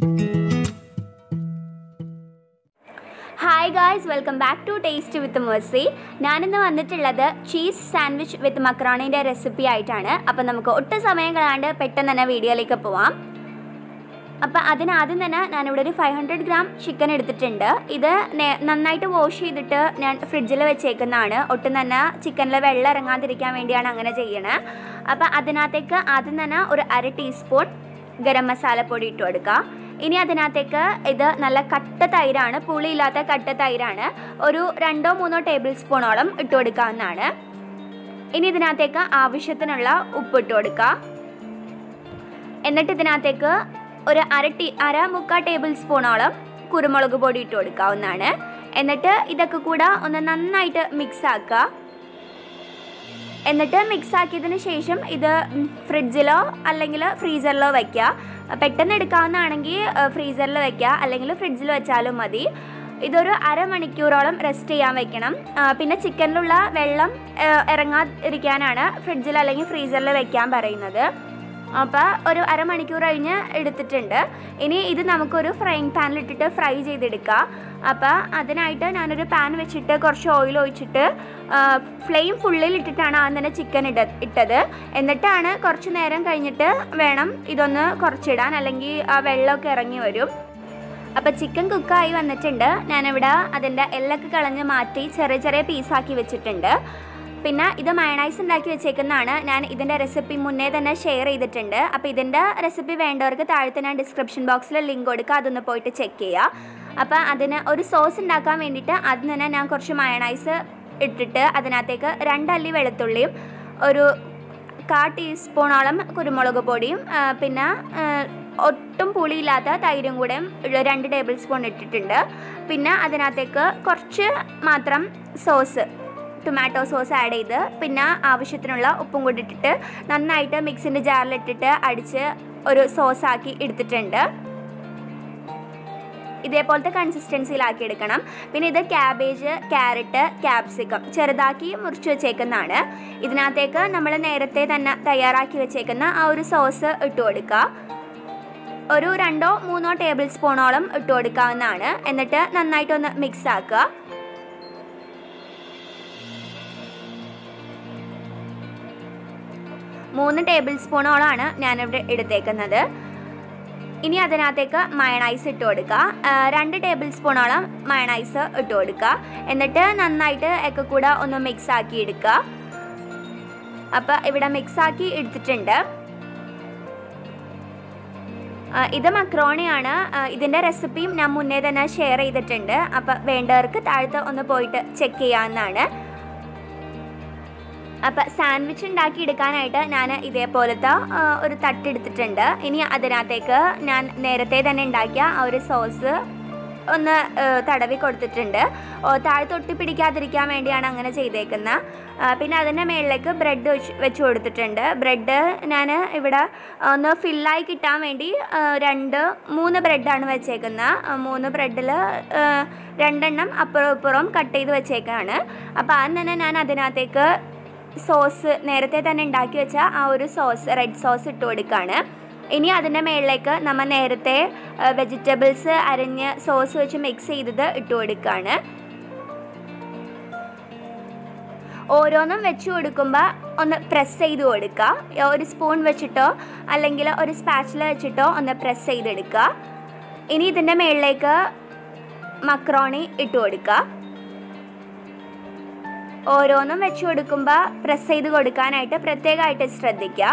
hi guys welcome back to taste with Mercy ഞാനിന്ന് വന്നിട്ടുള്ളത് cheese sandwich with മക്രോണിൻ്റെ recipe ആയിട്ടാണ് അപ്പം നമുക്ക് ഒട്ടും സമയം കളയാണ്ട് പെട്ടെന്ന് തന്നെ വീഡിയോയിലേക്ക് പോവാം അപ്പം അതിനാദ്യം തന്നെ ഞാനിവിടെ ഒരു ഫൈവ് ഹൺഡ്രഡ് ഗ്രാം ചിക്കൻ എടുത്തിട്ടുണ്ട് ഇത് നേ- നന്നായിട്ട് വാഷ് ചെയ്തിട്ട് ഞാൻ ഫ്രിഡ്ജിൽ വെച്ചേക്കുന്നതാണ് ഒട്ടും തന്നെ ചിക്കനിൽ വെള്ളം ഇറങ്ങാതിരിക്കാൻ വേണ്ടിയാണ് അങ്ങനെ ചെയ്യണത് അപ്പം അതിനകത്തേക്ക് ആദ്യം തന്നെ ഒരു അര ടീസ്പൂൺ ഗരം മസാലപ്പൊടി ഇട്ട് കൊടുക്കുക ഇനി അതിനകത്തേക്ക് ഇത് നല്ല കട്ട തൈരാണ് പുളിയില്ലാത്ത കട്ട തൈരാണ് ഒരു രണ്ടോ മൂന്നോ ടേബിൾ സ്പൂണോളം ഇട്ട് കൊടുക്കാവുന്നതാണ് ഇനി ഇതിനകത്തേക്ക് ആവശ്യത്തിനുള്ള ഉപ്പ് ഇട്ട് കൊടുക്കുക എന്നിട്ട് ഇതിനകത്തേക്ക് ഒരു അര ടീ അര മുക്കാൽ ടേബിൾ സ്പൂണോളം കുരുമുളക് പൊടി ഇട്ട് കൊടുക്കാവുന്നതാണ് എന്നിട്ട് ഇതൊക്കെ കൂടെ ഒന്ന് നന്നായിട്ട് മിക്സ് ആക്കുക എന്നിട്ട് മിക്സ് ആക്കിയതിന് ശേഷം ഇത് ഫ്രിഡ്ജിലോ അല്ലെങ്കിൽ ഫ്രീസറിലോ വയ്ക്കുക പെട്ടെന്ന് എടുക്കാവുന്നതാണെങ്കിൽ ഫ്രീസറിൽ വയ്ക്കുക അല്ലെങ്കിൽ ഫ്രിഡ്ജിൽ വെച്ചാലും മതി ഇതൊരു അരമണിക്കൂറോളം റെസ്റ്റ് ചെയ്യാൻ വെക്കണം ആ, പിന്നെ ചിക്കനിലുള്ള വെള്ളം ആ, ഇറങ്ങാതിരിക്കാനാണ് ഫ്രിഡ്ജിൽ അല്ലെങ്കിൽ ഫ്രീസറിൽ വെക്കാൻ പറയുന്നത് അപ്പോൾ ഒരു അരമണിക്കൂർ കഴിഞ്ഞ് എടുത്തിട്ടുണ്ട് ഇനി ഇത് നമുക്കൊരു ഫ്രൈങ് പാനിലിട്ടിട്ട് ഫ്രൈ ചെയ്തെടുക്കാം അപ്പോൾ അതിനായിട്ട് ഞാനൊരു പാൻ വെച്ചിട്ട് കുറച്ച് ഓയിൽ ഒഴിച്ചിട്ട് ഫ്ലെയിം ഫുള്ളിൽ ഇട്ടിട്ടാണ് ആദ്യം തന്നെ ചിക്കൻ ഇട ഇട്ടത് എന്നിട്ടാണ് കുറച്ച് നേരം കഴിഞ്ഞിട്ട് വേണം ഇതൊന്ന് കുറച്ചിടാൻ അല്ലെങ്കിൽ ആ വെള്ളമൊക്കെ ഇറങ്ങി വരും അപ്പോൾ ചിക്കൻ കുക്കായി വന്നിട്ടുണ്ട് ഞാനിവിടെ അതിൻ്റെ എല്ലൊക്കെ കളഞ്ഞ് മാറ്റി ചെറിയ ചെറിയ പീസാക്കി വെച്ചിട്ടുണ്ട് പിന്നെ ഇത് മയണൈസ് ഉണ്ടാക്കി വെച്ചേക്കുന്നതാണ് ഞാൻ ഇതിൻ്റെ റെസിപ്പി മുന്നേ തന്നെ ഷെയർ ചെയ്തിട്ടുണ്ട് അപ്പോൾ ഇതിൻ്റെ റെസിപ്പി വേണ്ടവർക്ക് താഴത്തെ ഞാൻ ഡിസ്ക്രിപ്ഷൻ ബോക്സിൽ ലിങ്ക് കൊടുക്കുക അതൊന്ന് പോയിട്ട് ചെക്ക് ചെയ്യുക അപ്പോൾ അതിന് ഒരു സോസ് ഉണ്ടാക്കാൻ വേണ്ടിയിട്ട് ആദ്യം തന്നെ ഞാൻ കുറച്ച് മയണൈസ് ഇട്ടിട്ട് അതിനകത്തേക്ക് രണ്ടല്ലി വെളുത്തുള്ളിയും ഒരു കാ ടീസ്പൂണോളം കുരുമുളക് പൊടിയും ആ, പിന്നെ ആ, ഒട്ടും പുളിയില്ലാത്ത തൈരും കൂടെ രണ്ട് ടേബിൾ സ്പൂൺ ഇട്ടിട്ടുണ്ട് പിന്നെ അതിനകത്തേക്ക് കുറച്ച് മാത്രം സോസ് ടൊമാറ്റോ സോസ് ആഡ് ചെയ്ത് പിന്നെ ആവശ്യത്തിനുള്ള ഉപ്പും കൂടി ഇട്ടിട്ട് നന്നായിട്ട് മിക്സിൻ്റെ ജാറിലിട്ടിട്ട് അടിച്ച് ഒരു സോസ് ആക്കി എടുത്തിട്ടുണ്ട് ഇതേപോലത്തെ കൺസിസ്റ്റൻസിയിലാക്കി എടുക്കണം പിന്നെ ഇത് ക്യാബേജ് ക്യാരറ്റ് ക്യാപ്സിക്കം ചെറുതാക്കി മുറിച്ച് വെച്ചേക്കുന്നതാണ് ഇതിനകത്തേക്ക് നമ്മൾ നേരത്തെ തന്നെ തയ്യാറാക്കി വെച്ചേക്കുന്ന ആ ഒരു സോസ് ഇട്ട് കൊടുക്കുക ഒരു രണ്ടോ മൂന്നോ ടേബിൾ സ്പൂണോളം ഇട്ട് കൊടുക്കാവുന്നതാണ് എന്നിട്ട് നന്നായിട്ടൊന്ന് മിക്സ് ആക്കുക മൂന്ന് ടേബിൾ സ്പൂണോളാണ് ഞാനിവിടെ എടുത്തേക്കുന്നത് ഇനി അതിനകത്തേക്ക് മയണൈസ് ഇട്ട് കൊടുക്കുക ആ, രണ്ട് ടേബിൾ സ്പൂണോളം മയണൈസ് ഇട്ട് കൊടുക്കുക എന്നിട്ട് നന്നായിട്ട് ഒക്കെ കൂടെ ഒന്ന് മിക്സ് ആക്കി എടുക്കുക അപ്പോൾ ഇവിടെ മിക്സ് ആക്കി എടുത്തിട്ടുണ്ട് ആ, ഇത് മക്രോണിയാണ് ആ, ഇതിൻ്റെ റെസിപ്പിയും ഞാൻ മുന്നേ തന്നെ ഷെയർ ചെയ്തിട്ടുണ്ട് അപ്പോൾ വേണ്ടവർക്ക് താഴത്ത് ഒന്ന് പോയിട്ട് ചെക്ക് ചെയ്യാവുന്നതാണ് അപ്പം സാൻഡ്വിച്ച് ഉണ്ടാക്കി എടുക്കാനായിട്ട് ഞാൻ ഇതേപോലത്തെ ആ, ഒരു തട്ടെടുത്തിട്ടുണ്ട് ഇനി അതിനകത്തേക്ക് ഞാൻ നേരത്തെ തന്നെ ഉണ്ടാക്കിയ ആ ഒരു സോസ് ഒന്ന് ആ, തടവി കൊടുത്തിട്ടുണ്ട് ഓ, താഴെ തൊട്ടി പിടിക്കാതിരിക്കാൻ വേണ്ടിയാണ് അങ്ങനെ ചെയ്തേക്കുന്നത് പിന്നെ അതിൻ്റെ മുകളിലേക്ക് ബ്രെഡ് വെച്ച് വെച്ച് കൊടുത്തിട്ടുണ്ട് ബ്രെഡ് ഞാൻ ഇവിടെ ഒന്ന് ഫില്ലായി കിട്ടാൻ വേണ്ടി ആ, രണ്ട് മൂന്ന് ബ്രെഡാണ് വെച്ചേക്കുന്നത് ആ, മൂന്ന് ബ്രെഡിൽ രണ്ടെണ്ണം അപ്പുറം ഇപ്പുറം കട്ട് ചെയ്ത് വെച്ചേക്കാണ് അപ്പോൾ ആദ്യം തന്നെ ഞാൻ അതിനകത്തേക്ക് സോസ് നേരത്തെ തന്നെ ഉണ്ടാക്കി വെച്ച ആ ഒരു സോസ് റെഡ് സോസ് ഇട്ട് കൊടുക്കുകയാണ് ഇനി അതിൻ്റെ മുകളിലേക്ക് നമ്മൾ നേരത്തെ വെജിറ്റബിൾസ് അരിഞ്ഞ് സോസ് വെച്ച് മിക്സ് ചെയ്തത് ഇട്ട് കൊടുക്കുകയാണ് ഓരോന്നും വെച്ച് കൊടുക്കുമ്പോൾ ഒന്ന് പ്രസ് ചെയ്ത് കൊടുക്കുക ഒരു സ്പൂൺ വെച്ചിട്ടോ അല്ലെങ്കിൽ ഒരു സ്പാച്ചില വെച്ചിട്ടോ ഒന്ന് പ്രസ് ചെയ്തെടുക്കുക ഇനി ഇതിൻ്റെ മുകളിലേക്ക് മക്രോണി ഇട്ട് കൊടുക്കുക ഓരോന്നും വെച്ച് കൊടുക്കുമ്പോൾ പ്രസ് ചെയ്ത് കൊടുക്കാനായിട്ട് പ്രത്യേകമായിട്ട് ശ്രദ്ധിക്കുക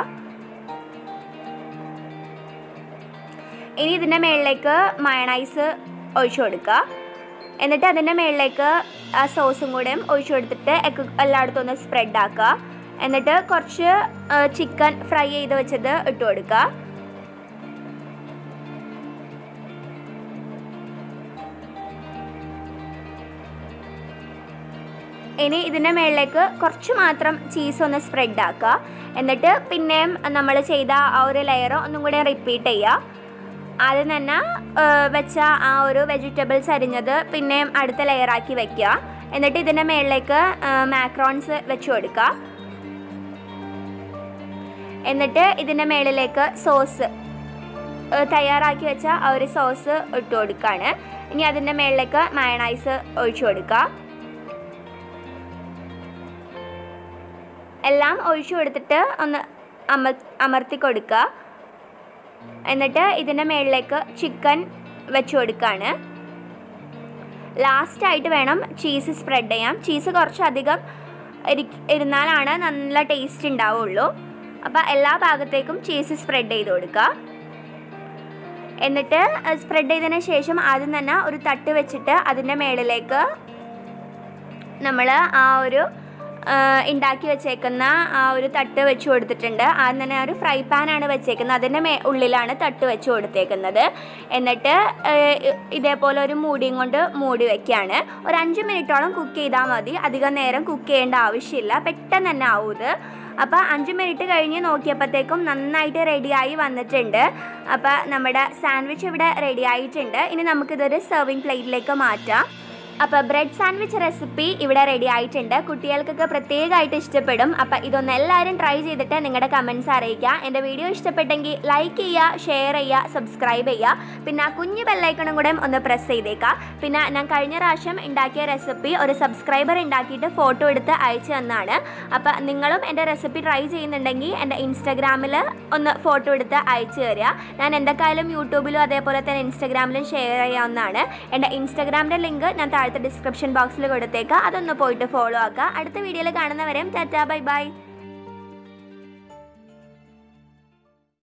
ഇനി ഇതിൻ്റെ മുകളിലേക്ക് മയണൈസ് ഒഴിച്ചു കൊടുക്കുക എന്നിട്ട് അതിൻ്റെ മുകളിലേക്ക് ആ സോസും കൂടെ ഒഴിച്ചു കൊടുത്തിട്ട് ഒക്കെ എല്ലായിടത്തും ഒന്ന് സ്പ്രെഡ് ആക്കുക എന്നിട്ട് കുറച്ച് ചിക്കൻ ഫ്രൈ ചെയ്ത് വെച്ചത് ഇട്ട് കൊടുക്കുക ഇനി ഇതിൻ്റെ മുകളിലേക്ക് കുറച്ച് മാത്രം ചീസ് ഒന്ന് സ്പ്രെഡ് ആക്കുക എന്നിട്ട് പിന്നെയും നമ്മൾ ചെയ്ത ആ ഒരു ലെയർ ഒന്നും കൂടെ റിപ്പീറ്റ് ചെയ്യുക ആദ്യം തന്നെ ആ, വെച്ച ആ ഒരു വെജിറ്റബിൾസ് അരിഞ്ഞത് പിന്നെയും അടുത്ത ലെയറാക്കി വെക്കുക എന്നിട്ട് ഇതിൻ്റെ മുകളിലേക്ക് മാക്രോൺസ് വെച്ച് കൊടുക്കുക എന്നിട്ട് ഇതിൻ്റെ മുകളിലേക്ക് സോസ് ഏഹ്, തയ്യാറാക്കി വെച്ച ആ ഒരു സോസ് ഇട്ട് കൊടുക്കുകയാണ് ഇനി അതിൻ്റെ മുകളിലേക്ക് മയണൈസ് ഒഴിച്ചു കൊടുക്കുക എല്ലാം ഒഴിച്ചു കൊടുത്തിട്ട് ഒന്ന് അമ അമർത്തി കൊടുക്കുക എന്നിട്ട് ഇതിൻ്റെ മുകളിലേക്ക് ചിക്കൻ വെച്ച് കൊടുക്കുകയാണ് ലാസ്റ്റായിട്ട് വേണം ചീസ് സ്പ്രെഡ് ചെയ്യാം ചീസ് കുറച്ചധികം ഇരി ഇരുന്നാലാണ് നല്ല ടേസ്റ്റ് ഉണ്ടാവുള്ളൂ അപ്പോൾ എല്ലാ ഭാഗത്തേക്കും ചീസ് സ്പ്രെഡ് ചെയ്ത് കൊടുക്കുക എന്നിട്ട് സ്പ്രെഡ് ചെയ്തതിന് ശേഷം ആദ്യം തന്നെ ഒരു തട്ട് വെച്ചിട്ട് അതിൻ്റെ മുകളിലേക്ക് നമ്മൾ ആ ഒരു ആ, ഉണ്ടാക്കി വെച്ചേക്കുന്ന ആ ഒരു തട്ട് വെച്ച് കൊടുത്തിട്ടുണ്ട് ആദ്യം തന്നെ ആ ഒരു ഫ്രൈ പാനാണ് വെച്ചേക്കുന്നത് അതിൻ്റെ മേ ഉള്ളിലാണ് തട്ട് വെച്ച് കൊടുത്തേക്കുന്നത് എന്നിട്ട് ആ, ഇതേപോലെ ഒരു മൂടിയും കൊണ്ട് മൂടി വെക്കുകയാണ് ഒരു അഞ്ച് മിനിറ്റോളം കുക്ക് ചെയ്താൽ മതി അധികം നേരം കുക്ക് ചെയ്യേണ്ട ആവശ്യമില്ല പെട്ടെന്ന് തന്നെ ആവും ഇത് അപ്പോൾ അഞ്ച് മിനിറ്റ് കഴിഞ്ഞ് നോക്കിയപ്പോഴത്തേക്കും നന്നായിട്ട് റെഡിയായി വന്നിട്ടുണ്ട് അപ്പോൾ നമ്മുടെ സാൻഡ്വിച്ച് ഇവിടെ റെഡി ആയിട്ടുണ്ട് ഇനി നമുക്കിതൊരു സെർവിങ് പ്ലേറ്റിലേക്ക് മാറ്റാം അപ്പോൾ ബ്രെഡ് സാൻഡ്വിച്ച് റെസിപ്പി ഇവിടെ റെഡി ആയിട്ടുണ്ട് കുട്ടികൾക്കൊക്കെ പ്രത്യേകമായിട്ട് ഇഷ്ടപ്പെടും അപ്പോൾ ഇതൊന്ന് എല്ലാവരും ട്രൈ ചെയ്തിട്ട് നിങ്ങളുടെ കമൻസ് അറിയിക്കുക എൻ്റെ വീഡിയോ ഇഷ്ടപ്പെട്ടെങ്കിൽ ലൈക്ക് ചെയ്യുക ഷെയർ ചെയ്യുക സബ്സ്ക്രൈബ് ചെയ്യുക പിന്നെ ആ കുഞ്ഞു ബെല്ലൈക്കണും കൂടെ ഒന്ന് പ്രസ് ചെയ്തേക്കാം പിന്നെ ഞാൻ കഴിഞ്ഞ പ്രാവശ്യം ഉണ്ടാക്കിയ റെസിപ്പി ഒരു സബ്സ്ക്രൈബർ ഉണ്ടാക്കിയിട്ട് ഫോട്ടോ എടുത്ത് അയച്ചു തന്നാണ് അപ്പോൾ നിങ്ങളും എൻ്റെ റെസിപ്പി ട്രൈ ചെയ്യുന്നുണ്ടെങ്കിൽ എൻ്റെ ഇൻസ്റ്റാഗ്രാമിൽ ഒന്ന് ഫോട്ടോ എടുത്ത് അയച്ചു തരിക ഞാൻ എന്തൊക്കെയായാലും യൂട്യൂബിലും അതേപോലെ തന്നെ ഇൻസ്റ്റാഗ്രാമിലും ഷെയർ ചെയ്യാവുന്നതാണ് എൻ്റെ ഇൻസ്റ്റാഗ്രാമിൻ്റെ ലിങ്ക് ഞാൻ താഴത്തെ ഡിസ്ക്രിപ്ഷൻ ബോക്സിൽ കൊടുത്തേക്കാം അതൊന്ന് പോയിട്ട് ഫോളോ ആക്കുക അടുത്ത വീഡിയോയിൽ കാണുന്നവരെയും ടാറ്റാ ബൈ ബൈ